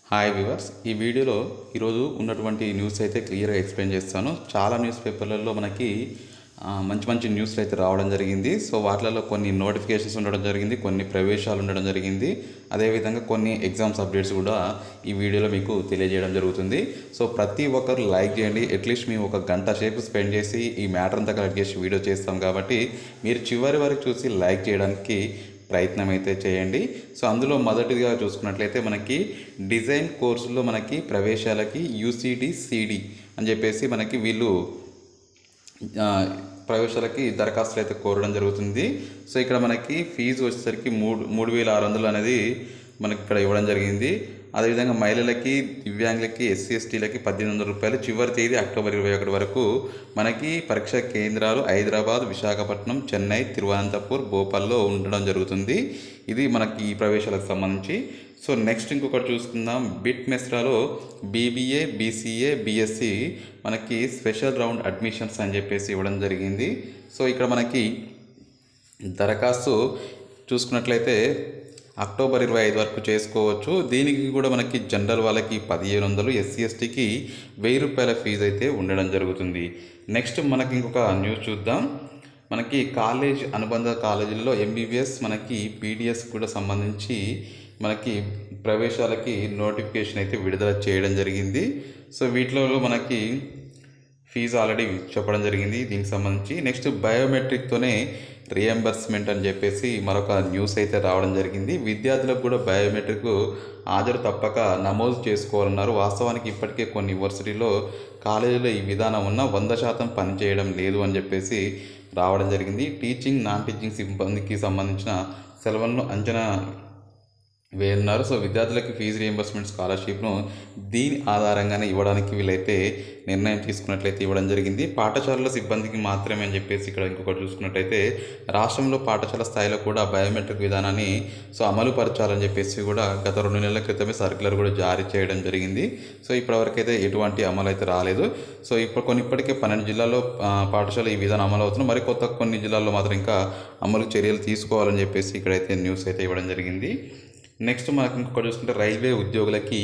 hi viewers ఈ వీడియోలో ఈరోజు ఉన్నటువంటి న్యూస్ అయితే క్లియర్గా ఎక్స్ప్లెయిన్ చేస్తాను చాలా న్యూస్ పేపర్లలో మనకి ఆ, మంచి మంచి న్యూస్లు అయితే రావడం జరిగింది సో వాటిలలో కొన్ని నోటిఫికేషన్స్ ఉండడం జరిగింది కొన్ని ప్రవేశాలు ఉండడం జరిగింది అదేవిధంగా కొన్ని ఎగ్జామ్స్ అప్డేట్స్ కూడా ఈ వీడియోలో మీకు తెలియజేయడం జరుగుతుంది సో ప్రతి ఒక్కరు లైక్ చేయండి అట్లీస్ట్ మేము ఒక గంట సేపు స్పెండ్ చేసి ఈ మ్యాటర్ అంతా కలెక్ట్ చేసి వీడియో చేస్తాం కాబట్టి మీరు చివరి వరకు చూసి లైక్ చేయడానికి ప్రయత్నం అయితే చేయండి సో అందులో మొదటిగా చూసుకున్నట్లయితే మనకి డిజైన్ కోర్సులో మనకి ప్రవేశాలకి యూసిడి సిడి అని చెప్పేసి మనకి వీళ్ళు ఆ, ప్రవేశాలకి దరఖాస్తులు అయితే కోరడం జరుగుతుంది సో ఇక్కడ మనకి ఫీజు వచ్చేసరికి మూడు మూడు వేల ఆరు వందలు అనేది మనకి ఇక్కడ ఇవ్వడం జరిగింది అదేవిధంగా మహిళలకి దివ్యాంగులకి ఎస్సీ ఎస్టీలకి పద్దెనిమిది వందల రూపాయలు చివరి తేదీ అక్టోబర్ ఇరవై ఒకటి వరకు మనకి పరీక్షా కేంద్రాలు హైదరాబాద్ విశాఖపట్నం చెన్నై తిరువనంతపూర్ భోపాల్లో ఉండడం జరుగుతుంది ఇది మనకి ఈ ప్రవేశాలకు సంబంధించి సో నెక్స్ట్ ఇంకొకటి చూసుకుందాం బిట్ మెస్రాలో బీబీఏ బీసీఏ బీఎస్సీ మనకి స్పెషల్ రౌండ్ అడ్మిషన్స్ అని చెప్పేసి ఇవ్వడం జరిగింది సో ఇక్కడ మనకి దరఖాస్తు చూసుకున్నట్లయితే అక్టోబర్ ఇరవై ఐదు వరకు చేసుకోవచ్చు దీనికి కూడా మనకి జనరల్ వాళ్ళకి పదిహేను వందలు ఎస్సీ ఎస్టీకి వెయ్యి రూపాయల ఫీజు అయితే ఉండడం జరుగుతుంది నెక్స్ట్ మనకి ఇంకొక న్యూస్ చూద్దాం మనకి కాలేజ్ అనుబంధ కాలేజీల్లో ఎంబీబీఎస్ మనకి పీడిఎస్ కూడా సంబంధించి మనకి ప్రవేశాలకి నోటిఫికేషన్ అయితే విడుదల చేయడం జరిగింది సో వీటిలో మనకి ఫీజు ఆల్రెడీ చెప్పడం జరిగింది దీనికి సంబంధించి నెక్స్ట్ బయోమెట్రిక్తోనే రియంబర్స్మెంట్ అని చెప్పేసి మరొక న్యూస్ అయితే రావడం జరిగింది విద్యార్థులకు కూడా బయోమెట్రిక్ హాజరు తప్పక నమోదు చేసుకోవాలన్నారు వాస్తవానికి ఇప్పటికే కొన్ని యూనివర్సిటీలో కాలేజీలో ఈ విధానం ఉన్న వంద శాతం పనిచేయడం లేదు అని చెప్పేసి రావడం జరిగింది టీచింగ్ నాన్ టీచింగ్ సిబ్బందికి సంబంధించిన సెలవులను అంచనా వేయన్నారు సో విద్యార్థులకి ఫీజు రియంబర్స్మెంట్ స్కాలర్షిప్ను దీని ఆధారంగానే ఇవ్వడానికి వీళ్ళైతే నిర్ణయం తీసుకున్నట్లయితే ఇవ్వడం జరిగింది పాఠశాలల సిబ్బందికి మాత్రమే అని చెప్పేసి ఇక్కడ ఇంకొకటి చూసుకున్నట్లయితే రాష్ట్రంలో పాఠశాల స్థాయిలో కూడా బయోమెట్రిక్ విధానాన్ని సో అమలు పరచాలని చెప్పేసి కూడా గత రెండు నెలల క్రితమే సర్క్యులర్ కూడా జారీ చేయడం జరిగింది సో ఇప్పటివరకైతే ఎటువంటి అమలు అయితే రాలేదు సో ఇప్పుడు కొన్ని ఇప్పటికే పన్నెండు జిల్లాల్లో ఆ, పాఠశాల ఈ విధానం అమలు అవుతుంది మరి కొత్త కొన్ని జిల్లాల్లో మాత్రం ఇంకా అమలు చర్యలు తీసుకోవాలని చెప్పేసి ఇక్కడైతే న్యూస్ అయితే ఇవ్వడం జరిగింది నెక్స్ట్ మనకి ఇంకొకటి చూసుకుంటే రైల్వే ఉద్యోగులకి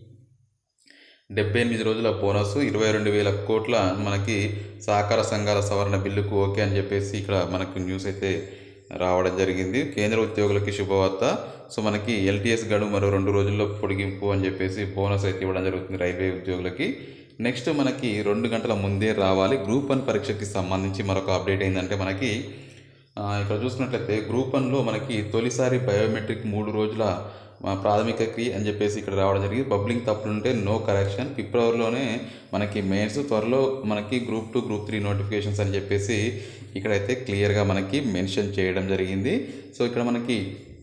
డెబ్బై ఎనిమిది రోజుల బోనస్ ఇరవై రెండు వేల కోట్ల మనకి సహకార సంఘాల సవరణ బిల్లుకు ఓకే అని చెప్పేసి ఇక్కడ మనకు న్యూస్ అయితే రావడం జరిగింది కేంద్ర ఉద్యోగులకి శుభవార్త సో మనకి ఎల్టీఎస్ గడువు మరో రెండు రోజుల్లో పొడిగింపు అని చెప్పేసి బోనస్ అయితే ఇవ్వడం జరుగుతుంది రైల్వే ఉద్యోగులకి నెక్స్ట్ మనకి రెండు గంటల ముందే రావాలి గ్రూప్ వన్ పరీక్షకి సంబంధించి మరొక అప్డేట్ ఏంటంటే మనకి ఆ, ఇక్కడ చూసుకున్నట్లయితే గ్రూప్ వన్లో మనకి తొలిసారి బయోమెట్రిక్ మూడు రోజుల ఆ, ప్రాథమిక కీ అని చెప్పేసి ఇక్కడ రావడం జరిగింది బబ్లింగ్ తప్పులుంటే నో కరెక్షన్ ఫిబ్రవరిలోనే మనకి మెయిన్స్ త్వరలో మనకి group two group three notifications అని చెప్పేసి ఇక్కడైతే క్లియర్గా మనకి మెన్షన్ చేయడం జరిగింది సో ఇక్కడ మనకి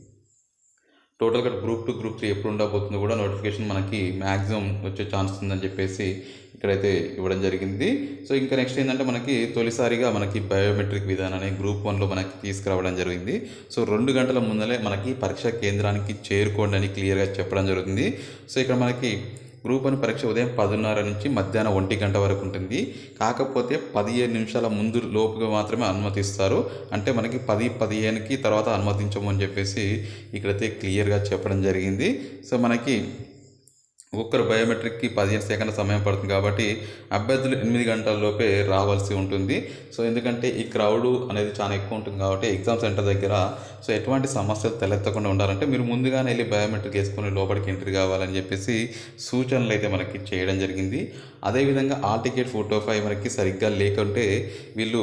టోటల్గా గ్రూప్ టూ గ్రూప్ త్రీ ఎప్పుడు ఉండబోతుందో కూడా నోటిఫికేషన్ మనకి మ్యాక్సిమం వచ్చే ఛాన్స్ ఉందని చెప్పేసి ఇక్కడైతే ఇవ్వడం జరిగింది సో ఇంకా నెక్స్ట్ ఏంటంటే మనకి తొలిసారిగా మనకి బయోమెట్రిక్ విధానాన్ని గ్రూప్ వన్లో మనకి తీసుకురావడం జరిగింది సో రెండు గంటల ముందలే మనకి పరీక్షా కేంద్రానికి చేరుకోండి అని క్లియర్గా చెప్పడం జరుగుతుంది సో ఇక్కడ మనకి గ్రూప్ వన్ పరీక్ష ఉదయం పదిన్నర నుంచి మధ్యాహ్నం ఒంటి గంట వరకు ఉంటుంది కాకపోతే పదిహేను నిమిషాల ముందు లోపుగా మాత్రమే అనుమతిస్తారు అంటే మనకి పది పదిహేనుకి తర్వాత అనుమతించము అని చెప్పేసి ఇక్కడైతే క్లియర్గా చెప్పడం జరిగింది సో మనకి ఒక్కరు బయోమెట్రిక్కి పదిహేను సెకండ్ల సమయం పడుతుంది కాబట్టి అభ్యర్థులు ఎనిమిది గంటల లోపే రావాల్సి ఉంటుంది సో ఎందుకంటే ఈ క్రౌడ్ అనేది చాలా ఎక్కువ ఉంటుంది కాబట్టి ఎగ్జామ్ సెంటర్ దగ్గర సో ఎటువంటి సమస్యలు తలెత్తకుండా ఉండాలంటే మీరు ముందుగానే వెళ్ళి బయోమెట్రిక్ వేసుకొని లోపలికి ఎంట్రీ కావాలని చెప్పేసి సూచనలు అయితే మనకి చేయడం జరిగింది అదేవిధంగా ఆ టికెట్ ఫోటో ఫైవ్ మనకి సరిగ్గా లేకుంటే వీళ్ళు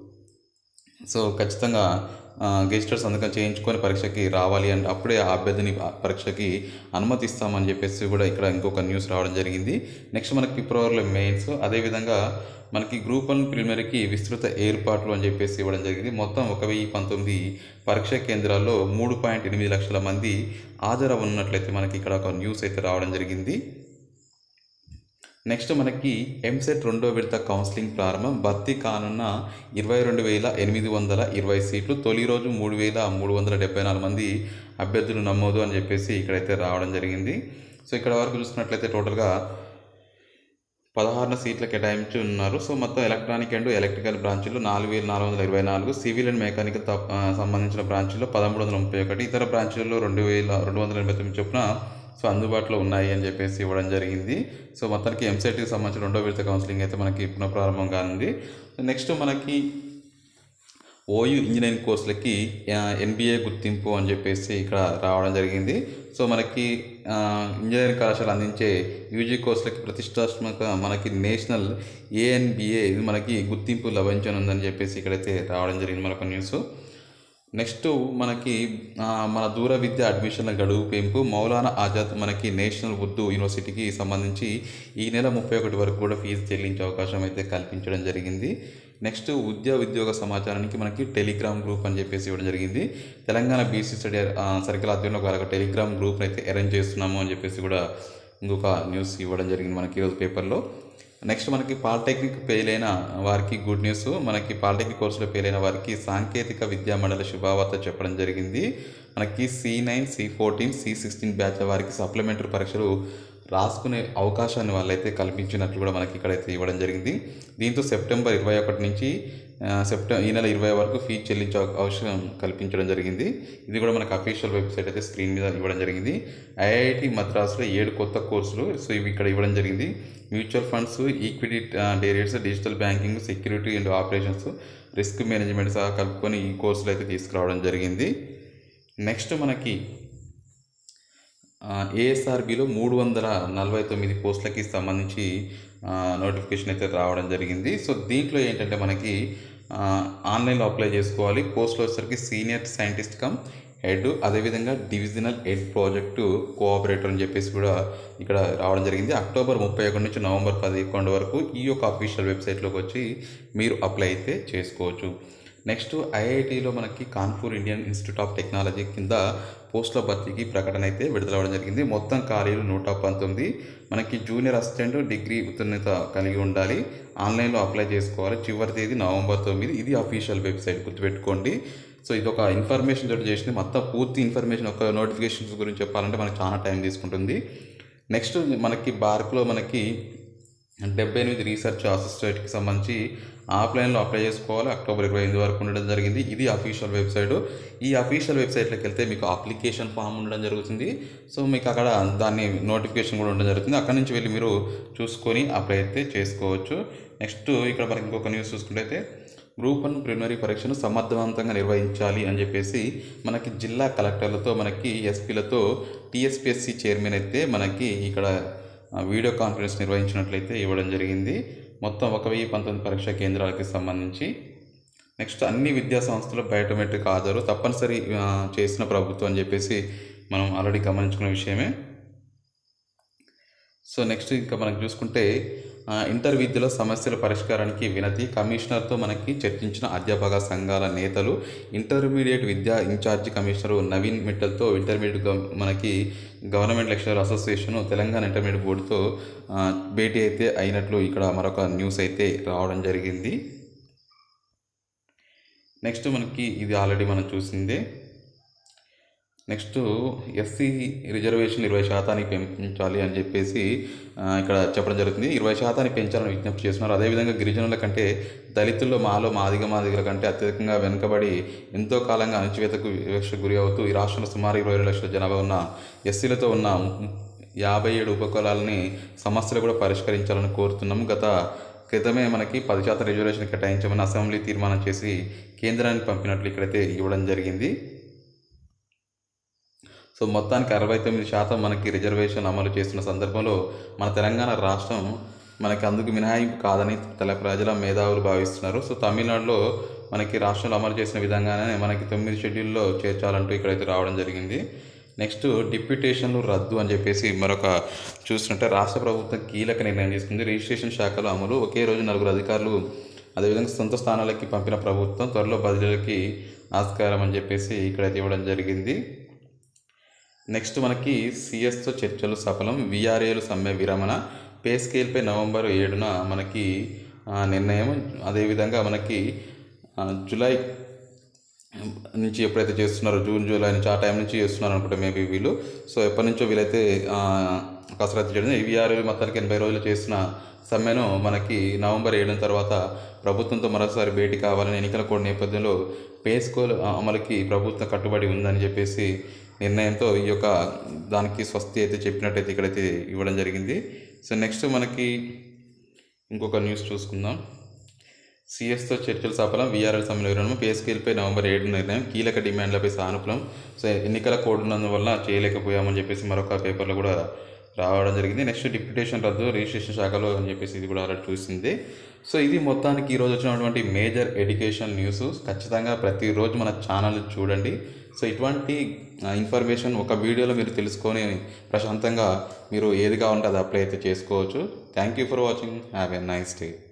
సో ఖచ్చితంగా గెజిస్టర్ సంతకం చేయించుకొని పరీక్షకి రావాలి అంటే అప్పుడే ఆ అభ్యర్థిని ఆ పరీక్షకి అనుమతిస్తామని చెప్పేసి కూడా ఇక్కడ ఇంకొక న్యూస్ రావడం జరిగింది నెక్స్ట్ మనకి ఫిబ్రవరిలో మెయిన్స్ అదేవిధంగా మనకి గ్రూప్ వన్ ప్రిలిమినరీకి విస్తృత ఏర్పాట్లు అని చెప్పేసి ఇవ్వడం జరిగింది మొత్తం ఒక వెయ్యి పంతొమ్మిది పరీక్షా కేంద్రాల్లో మూడు పాయింట్ ఎనిమిది లక్షల మంది హాజరవున్నట్లయితే మనకి ఇక్కడ ఒక న్యూస్ అయితే రావడం జరిగింది నెక్స్ట్ మనకి ఎంసెట్ రెండో విడత కౌన్సిలింగ్ ప్రారంభం భర్తీ కానున్న ఇరవై రెండు వేల ఎనిమిది వందల ఇరవై సీట్లు తొలి రోజు మూడు వేల మూడు వందల డెబ్బై నాలుగు మంది అభ్యర్థులు నమోదు అని చెప్పేసి ఇక్కడైతే రావడం జరిగింది సో ఇక్కడ వరకు చూసుకున్నట్లయితే టోటల్గా పదహారున సీట్ల కేటాయించి ఉన్నారు సో మొత్తం ఎలక్ట్రానిక్ అండ్ ఎలక్ట్రికల్ బ్రాంచ్లో నాలుగు వేల నాలుగు వందల ఇరవై నాలుగు సివిల్ అండ్ మెకానికల్ తప్ప- ఆ, సంబంధించిన బ్రాంచ్లో పదమూడు వందల ముప్పై ఒకటి ఇతర బ్రాంచ్లలో రెండు వేల రెండు వందల ఎనభై తొమ్మిది చొప్పున సో అందుబాటులో ఉన్నాయి అని చెప్పేసి ఇవ్వడం జరిగింది సో మొత్తానికి ఎంసెట్కి సంబంధించిన రెండో విడత కౌన్సిలింగ్ అయితే మనకి పునఃప్రారంభం కానుంది నెక్స్ట్ మనకి ఓయూ ఇంజనీరింగ్ కోర్సులకి ఎన్బిఏ గుర్తింపు అని చెప్పేసి ఇక్కడ రావడం జరిగింది సో మనకి ఆ, ఇంజనీరింగ్ కళాశాల అందించే యూజీ కోర్సులకి ప్రతిష్టాత్మక మనకి నేషనల్ ఏఎన్బిఏ ఇది మనకి గుర్తింపు లభించనుందని చెప్పేసి ఇక్కడైతే రావడం జరిగింది మనకు న్యూస్ నెక్స్ట్ మనకి ఆ, మన దూర విద్య అడ్మిషన్ల గడువు పెంపు మౌలానా ఆజాద్ మనకి నేషనల్ ఉర్దూ యూనివర్సిటీకి సంబంధించి ఈ నెల ముప్పై ఒకటి వరకు కూడా ఫీజు చెల్లించే అవకాశం అయితే కల్పించడం జరిగింది నెక్స్ట్ ఉద్యోగ ఉద్యోగ సమాచారానికి మనకి టెలిగ్రామ్ గ్రూప్ అని చెప్పేసి ఇవ్వడం జరిగింది తెలంగాణ బీసీ స్టడీ ఆ, సర్కిల్ ఆధ్వర్యంలో ఒక టెలిగ్రామ్ గ్రూప్ అయితే అరేంజ్ చేస్తున్నాము అని చెప్పేసి కూడా ఇంకొక న్యూస్ ఇవ్వడం జరిగింది మనకి ఈరోజు పేపర్లో నెక్స్ట్ మనకి పాలిటెక్నిక్ ఫెయిల్ అయిన వారికి గుడ్ న్యూస్ మనకి పాలిటెక్నిక్ కోర్సులో ఫెయిల్ అయిన వారికి సాంకేతిక విద్యా మండలి శుభావార్త చెప్పడం జరిగింది మనకి C nine C fourteen C sixteen బ్యాచ్ల వారికి సప్లిమెంటరీ పరీక్షలు రాసుకునే అవకాశాన్ని వాళ్ళైతే కల్పించినట్లు కూడా మనకి ఇక్కడైతే ఇవ్వడం జరిగింది దీంతో సెప్టెంబర్ ఇరవై ఒకటి నుంచి సెప్టెంబర్ ఈ నెల ఇరవై వరకు ఫీజు చెల్లించే అవ- అవసరం కల్పించడం జరిగింది ఇది కూడా మనకు అఫీషియల్ వెబ్సైట్ అయితే స్క్రీన్ మీద ఇవ్వడం జరిగింది ఐఐటి మద్రాసులో ఏడు కొత్త కోర్సులు సో ఇవి ఇక్కడ ఇవ్వడం జరిగింది mutual funds equity derivatives digital banking security and operations risk management సహా కలుపుకొని ఈ కోర్సులు అయితే తీసుకురావడం జరిగింది నెక్స్ట్ మనకి ఏఎస్ఆర్బిలో మూడు వందల నలభై తొమ్మిది పోస్టులకి సంబంధించి నోటిఫికేషన్ అయితే రావడం జరిగింది సో దీంట్లో ఏంటంటే మనకి ఆ, ఆన్లైన్లో అప్లై చేసుకోవాలి పోస్టులు వచ్చేసరికి సీనియర్ సైంటిస్ట్ కమ్ హెడ్ అదేవిధంగా డివిజనల్ హెడ్ ప్రాజెక్టు కోఆపరేటర్ అని చెప్పేసి కూడా ఇక్కడ రావడం జరిగింది అక్టోబర్ ముప్పై ఒకటి నుంచి నవంబర్ పదకొండు వరకు ఈ యొక్క అఫీషియల్ వెబ్సైట్లోకి వచ్చి మీరు అప్లై అయితే చేసుకోవచ్చు నెక్స్ట్ ఐఐటిలో మనకి Kanpur Indian Institute of Technology కింద పోస్టుల భర్తీకి ప్రకటన అయితే విడుదలవ్వడం జరిగింది మొత్తం ఖాళీలు నూట పంతొమ్మిది మనకి జూనియర్ అసిస్టెంట్ డిగ్రీ ఉత్తీర్ణత కలిగి ఉండాలి ఆన్లైన్లో అప్లై చేసుకోవాలి చివరి తేదీ నవంబర్ తొమ్మిది ఇది అఫీషియల్ వెబ్సైట్ గుర్తుపెట్టుకోండి సో ఇది ఒక ఇన్ఫర్మేషన్ తోటి చేసింది మొత్తం పూర్తి ఇన్ఫర్మేషన్ ఒక నోటిఫికేషన్స్ గురించి చెప్పాలంటే మనకి చాలా టైం తీసుకుంటుంది నెక్స్ట్ మనకి బార్క్లో మనకి డెబ్బై ఎనిమిది రీసెర్చ్ అసిస్టెంట్కి సంబంధించి ఆఫ్లైన్లో అప్లై చేసుకోవాలి అక్టోబర్ ఇరవై ఎనిమిది వరకు ఉండడం జరిగింది ఇది అఫీషియల్ వెబ్సైట్ ఈ అఫీషియల్ వెబ్సైట్లోకి వెళ్తే మీకు అప్లికేషన్ ఫామ్ ఉండడం జరుగుతుంది సో మీకు అక్కడ దాన్ని నోటిఫికేషన్ కూడా ఉండడం జరుగుతుంది అక్కడ నుంచి వెళ్ళి మీరు చూసుకొని అప్లై అయితే చేసుకోవచ్చు నెక్స్ట్ ఇక్కడ మనకి ఇంకొక న్యూస్ చూసుకుంటే గ్రూప్ వన్ ప్రిలిమినరీ పరీక్షను సమర్థవంతంగా నిర్వహించాలి అని చెప్పేసి మనకి జిల్లా కలెక్టర్లతో మనకి ఎస్పీలతో టీఎస్పీఎస్సీ చైర్మన్ అయితే మనకి ఇక్కడ ఆ, వీడియో కాన్ఫరెన్స్ నిర్వహించినట్లయితే ఇవ్వడం జరిగింది మొత్తం ఒక వెయ్యి పంతొమ్మిది పరీక్షా కేంద్రాలకి సంబంధించి నెక్స్ట్ అన్ని విద్యా సంస్థలు బయోమెట్రిక్ హాజరు తప్పనిసరి ఆ, చేసిన ప్రభుత్వం అని చెప్పేసి మనం ఆల్రెడీ గమనించుకున్న విషయమే సో నెక్స్ట్ ఇంకా మనం చూసుకుంటే ఆ, ఇంటర్ విద్యలో సమస్యల పరిష్కారానికి వినతి కమిషనర్తో మనకి చర్చించిన అధ్యాపక సంఘాల నేతలు ఇంటర్మీడియట్ విద్యా ఇన్ఛార్జి కమిషనర్ నవీన్ మిట్టల్తో ఇంటర్మీడియట్ గవ- మనకి government lecturer association Telangana intermediate బోర్డుతో ఆ, భేటీ అయితే అయినట్లు ఇక్కడ మరొక న్యూస్ అయితే రావడం జరిగింది నెక్స్ట్ మనకి ఇది ఆల్రెడీ మనం చూసిందే నెక్స్ట్ ఎస్సీ రిజర్వేషన్ ఇరవై శాతానికి పెంచాలి అని చెప్పేసి ఆ, ఇక్కడ చెప్పడం జరుగుతుంది ఇరవై శాతానికి పెంచాలని విజ్ఞప్తి చేస్తున్నారు అదేవిధంగా గిరిజనుల కంటే దళితుల్లో మాలో మాదిగ మాదిగల కంటే అత్యధికంగా వెనుకబడి ఎంతో కాలంగా అణచివేతకు వివక్షకు గురి అవుతూ ఈ రాష్ట్రంలో సుమారు ఇరవై ఏడు లక్షల జనాభా ఉన్న ఎస్సీలతో ఉన్న యాభై ఏడు ఉపకులాలని సమస్యలు కూడా పరిష్కరించాలని కోరుతున్నాము గత క్రితమే మనకి పది శాతం రిజర్వేషన్ కేటాయించమని అసెంబ్లీ తీర్మానం చేసి కేంద్రానికి పంపినట్లు ఇక్కడైతే ఇవ్వడం జరిగింది సో మొత్తానికి అరవై తొమ్మిది శాతం మనకి రిజర్వేషన్ అమలు చేస్తున్న సందర్భంలో మన తెలంగాణ రాష్ట్రం మనకి అందుకు మినహాయింపు కాదని తెల ప్రజల మేధావులు భావిస్తున్నారు సో తమిళనాడులో మనకి రాష్ట్రంలో అమలు చేసిన విధంగానే మనకి తొమ్మిది షెడ్యూల్లో చేర్చాలంటూ ఇక్కడైతే రావడం జరిగింది నెక్స్ట్ డిప్యూటేషన్లు రద్దు అని చెప్పేసి మరొక చూస్తుంటే రాష్ట్ర ప్రభుత్వం కీలక నిర్ణయం తీసుకుంది రిజిస్ట్రేషన్ శాఖల అమలు ఒకే రోజు నలుగురు అధికారులు అదేవిధంగా సొంత స్థానాలకి పంపిన ప్రభుత్వం త్వరలో బదిలీలకి ఆస్కారం అని చెప్పేసి ఇక్కడైతే ఇవ్వడం జరిగింది నెక్స్ట్ మనకి సిఎస్తో చర్చలు సఫలం విఆర్ఏలు సమ్మె విరమణ పే స్కేల్పై నవంబర్ ఏడున మనకి ఆ, నిర్ణయం అదేవిధంగా మనకి ఆ, జూలై నుంచి ఎప్పుడైతే చేస్తున్నారో జూన్ జూలై నుంచి ఆ టైం నుంచి చేస్తున్నారు అనుకుంటా మేబీ వీళ్ళు సో ఎప్పటి నుంచో వీళ్ళైతే ఆ, కసరత్తు చేయడం విఆర్ఏలు మొత్తానికి ఎనభై రోజులు చేసిన సమ్మెను మనకి నవంబర్ ఏడు తర్వాత ప్రభుత్వంతో మరోసారి భేటీ కావాలని ఎన్నికల కోడ్ నేపథ్యంలో పే స్కోల్ అమలుకి ప్రభుత్వం కట్టుబడి ఉందని చెప్పేసి నిర్ణయంతో ఈ యొక్క దానికి స్వస్తి అయితే చెప్పినట్టయితే ఇక్కడైతే ఇవ్వడం జరిగింది సో నెక్స్ట్ మనకి ఇంకొక న్యూస్ చూసుకుందాం సిఎస్తో చర్చలు సఫలం వీఆర్ఎల్ సమ్మెల విరామం పే స్కేల్పై నవంబర్ ఏడు నిర్ణయం కీలక డిమాండ్లపై సానుకూలం సో ఎన్నికల కోడ్ ఉన్నందువల్ల చేయలేకపోయామని చెప్పేసి మరొక పేపర్లో కూడా రావడం జరిగింది నెక్స్ట్ డిప్యూటేషన్ రద్దు రిజిస్ట్రేషన్ శాఖలో అని చెప్పేసి ఇది కూడా ఆల్రెడీ చూసింది సో ఇది మొత్తానికి ఈరోజు వచ్చినటువంటి మేజర్ ఎడ్యుకేషన్ న్యూస్ ఖచ్చితంగా ప్రతిరోజు మన ఛానల్ చూడండి సో ఇటువంటి ఇన్ఫర్మేషన్ ఒక వీడియోలో మీరు తెలుసుకొని ప్రశాంతంగా మీరు ఏది కావాలంటే అది అప్లై అయితే చేసుకోవచ్చు thank you for watching have a nice day